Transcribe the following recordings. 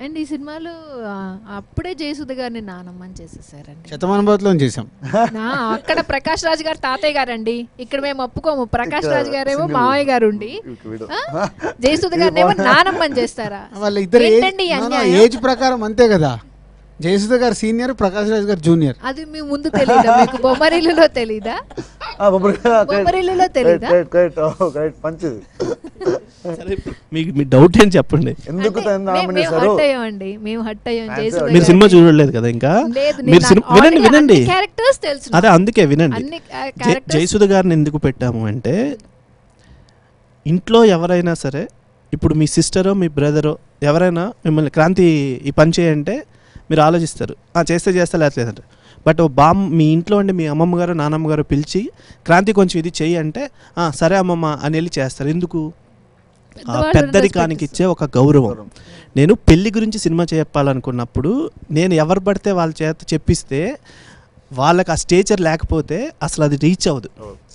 And ఈ సినిమాలో ఆ, అప్పుడే జయసుధ గారిని నానమ్మని చేసేసారండి శతమానుభవతిలో చేసాం నా అక్కడ ప్రకాష్ రాజ్ గారు తాతయ్య గారండి ఇక్కడ మేము ఒప్పుకోము ప్రకాష్ ఇక్కడ రాజ్ గారేమో single. మావయ్య గారు ఉండి ఇక వీడు. ఆ? జయసుధ గారిని ఏమో నానమ్మని చేస్తారా వాళ్ళ ఇద్దరు ఏంటండి ఈ అన్యాయం? ఏజ్ ప్రకారం అంతే కదా జయసుధ గారు సీనియర్ ప్రకాష్ రాజ్ గారు జూనియర్ అది మీ ముందు తెలీదా మీకు బొమ్మరిల్లులో తెలీదా ఆ, బొమ్మరి- correct. బొమ్మరిల్లులో Correct, తెలీదా correct, correct. Oh, correct. మంచిది సరే ఇప్పుడు మీకు మీ డౌట్ ఏం చెప్పండి ఎందుకు అంటే తను మే- నామినేట్ మేము చేశారు హట్ అయ్యామండి మేము హట్ అయ్యాం Fans జయసుధ are- మీరు సినిమా చూడలేదు కదా ఇంకా లేదు మీరు నేను సినిమా వినండి already వినండి అన్ని క్యారెక్టర్స్ తెలుసు అదే అందుకే వినండి అన్ని జై- క్యారెక్టర్స్ జయసుధ గారిని ఎందుకు పెట్టాము అంటే ఇంట్లో ఎవరైనా సరే ఇప్పుడు మీ సిస్టరో మీ బ్రదరో ఎవరైనా మిమ్మల్ని క్రాంతి ఈ పని చేయంటే మీరు ఆలోచిస్తారు "ఆ, చేస్తే చేస్తే లేదంటే బట్ ఓ బామ్ మీ ఇంట్లో ఉండి మీ అమ్మమ్మ గారు నానమ్మ గారు పిలిచి క్రాంతి కొంచెం ఇది చెయ్యి అంటే "ఆ, సరే అమ్మమ్మ అని వెళ్ళి చేస్తారు ఎందుకు ఆ పెద్దవాళ్ళని పెద్దరికానికి respect ఇచ్చే ఒక గౌరవం నేను పెళ్లి గురించి సినిమా చెప్పాలనుకున్నప్పుడు నేను ఎవరు పడితే వాళ్ళ చేత చెప్పిస్తే వాళ్ళకి ఆ స్టేచర్ లేకపోతే అసలు అది రీచ్ అవ్వదు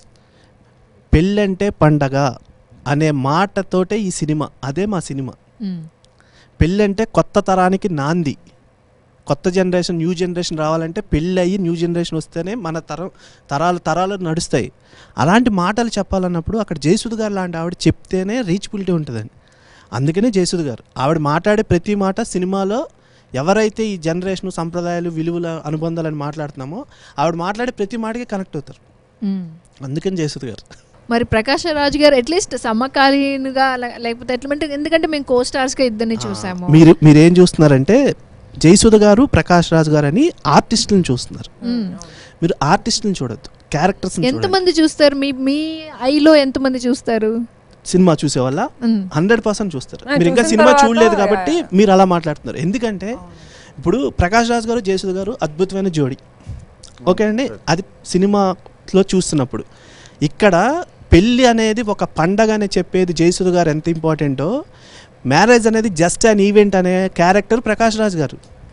పెళ్ళంటే పండగ అనే మాటతోటే ఈ సినిమా అదే మా సినిమా మ్మ్. పెళ్ళంటే కొత్త తరానికి నాంది కొత్త జనరేషన్ న్యూ జనరేషన్ రావాలంటే పెళ్ళి అయ్యి న్యూ జనరేషన్ వస్తేనే మన తరం తరాలు తరాలు నడుస్తాయి అలాంటి మాటలు చెప్పాలన్నప్పుడు అక్కడ జయసుధ్ గారు లాంటి ఆవిడ చెప్తేనే రీచబిలిటీ ఉంటుందండి అందుకనే జయసుధ్ గారు ఆవిడ మాట్లాడే ప్రతి మాట సినిమాలో ఎవరైతే ఈ జనరేషన్ సంప్రదాయాలు విలువల అనుబంధాలని మాట్లాడుతున్నామో ఆవిడ మాట్లాడే ప్రతి మాటకి కనెక్ట్ అవుతారు మ్మ్. అందుకని జయసుధ్ గారు మరి ప్రకాష్ రాజ్ గారు అట్లీస్ట్ సమకాలీనుగా లే- లేకపోతే ఎట్లా అంటే ఎందుకంటే మేము కో స్టార్స్ గా ఇద్దరిని చూసాము మీరు మీరేం చూస్తున్నారంటే జయసుధ గారు ప్రకాష్ రాజ్ గారు అని ఆర్టిస్టులను చూస్తున్నారు మ్మ్. మీరు ఆర్టిస్టులను చూడొద్దు క్యారెక్టర్స్ ఎంతమంది చూస్తారు మీ మీ ఐలో ఎంతమంది చూస్తారు సినిమా చూసే వల్ల మ్మ్. హండ్రెడ్ పర్సెంట్ చూస్తారు ఆ, మీరు ఇంకా చూసిన సినిమా తర్వాత, చూడలేదు కాబట్టి యా, యా. మీరు అలా మాట్లాడుతున్నారు ఎందుకంటే ఇప్పుడు ప్రకాష్ రాజ్ గారు జయసుధ గారు అద్భుతమైన జోడి ఓకే అండి అది సినిమాలో చూస్తున్నప్పుడు ఇక్కడ పెళ్ళి అనేది ఒక పండగ అని చెప్పేది జయసుధ గారు ఎంత ఇంపార్టెంటో మ్యారేజ్ అనేది జస్ట్ అన్ ఈవెంట్ అనే క్యారెక్టర్ ప్రకాష్ రాజ్ గారు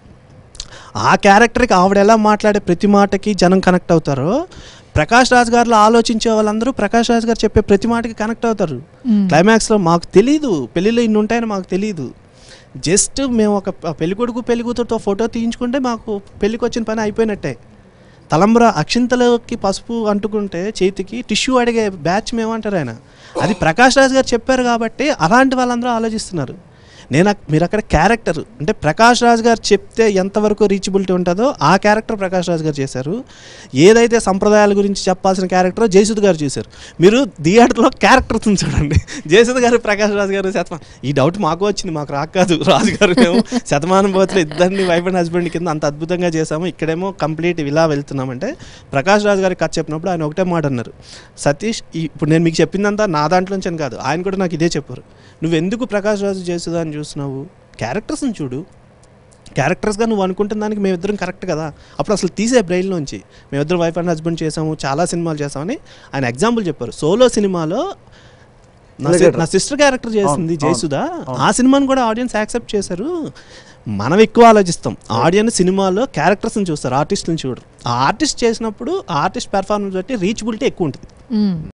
ఆ క్యారెక్టర్కి ఆవిడ ఎలా మాట్లాడే ప్రతి మాటకి జనం కనెక్ట్ అవుతారో ప్రకాష్ రాజ్ గారిలో ఆలోచించే వాళ్ళందరూ ప్రకాష్ రాజ్ గారు చెప్పే ప్రతి మాటకి కనెక్ట్ అవుతారు మ్మ్. క్లైమాక్స్లో మాకు తెలీదు పెళ్ళిలో ఇన్ని ఉంటాయని మాకు తెలియదు జస్ట్ మేము ఒక ప- పెళ్ళికొడుకు పెళ్ళికూతురుతో ఫోటో తీయించుకుంటే మాకు పెళ్ళికి వచ్చిన పని అయిపోయినట్టే తలంబ్ర అక్షింతలకి పసుపు అంటుకుంటే చేతికి టిష్యూ అడిగే బ్యాచ్ మేమంటారు ఆయన అది ప్రకాష్ రాజ్ గారు చెప్పారు కాబట్టి అలాంటి వాళ్ళందరూ ఆలోచిస్తున్నారు నేను అక్- మీరు అక్కడ క్యారెక్టర్ అంటే ప్రకాష్ రాజ్ గారు చెప్తే ఎంతవరకు రీచబిలిటీ ఉంటుందో ఆ క్యారెక్టర్ ప్రకాష్ రాజ్ గారు చేశారు ఏదైతే సంప్రదాయాల గురించి చెప్పాల్సిన క్యారెక్టర్ జయసుద్ గారు చేశారు మీరు థియేటర్లో క్యారెక్టర్స్ చూడండి జయసుద్ గారు ప్రకాష్ రాజ్ గారు శతమాన్ ఈ డౌట్ మాకు వచ్చింది మాకు రాక కాదు రాజు గారు మేము శతమానం పోతులు ఇద్దరిని వైఫ్ అండ్ హస్బెండ్ కింద అంత అద్భుతంగా చేసాము ఇక్కడేమో కంప్లీట్ ఇలా వెళ్తున్నామంటే ప్రకాష్ రాజ్ గారికి కథ చెప్పినప్పుడు ఆయన ఒకటే మాట అన్నారు సతీష్ ఈ- ఇప్పుడు నేను మీకు చెప్పిందంతా నా దాంట్లోంచి అని కాదు ఆయన కూడా నాకు ఇదే చెప్పారు నువ్వు ఎందుకు ప్రకాష్ రాజు చేసేదా అని చూస్తున్నావు క్యారెక్టర్స్ని చూడు క్యారెక్టర్స్గా నువ్వు అనుకుంటున్న దానికి మేమిద్దరం కరెక్ట్ కదా అప్పుడు అసలు తీసే బ్రెయిన్లోంచి మేమిద్దరం వైఫ్ అండ్ హస్బెండ్ చేసాము చాలా సినిమాలు చేసామని ఆయన ఎగ్జాంపుల్ చెప్పారు సోలో సినిమాలో నా సి- Alligator. నా సిస్టర్ క్యారెక్టర్ చేసింది అవును, జయసుధ అవును. ఆ సినిమాని కూడా ఆడియన్స్ యాక్సెప్ట్ చేశారు మనం ఎక్కువ ఆలోచిస్తాం ఆడియన్స్ సినిమాలో క్యారెక్టర్స్ని చూస్తారు ఆర్టిస్ట్ని చూడరు ఆ ఆర్టిస్ట్ చేసినప్పుడు ఆ ఆర్టిస్ట్ పెర్ఫార్మెన్స్ బట్టి రీచబిలిటీ ఎక్కువ ఉంటుంది మ్మ్.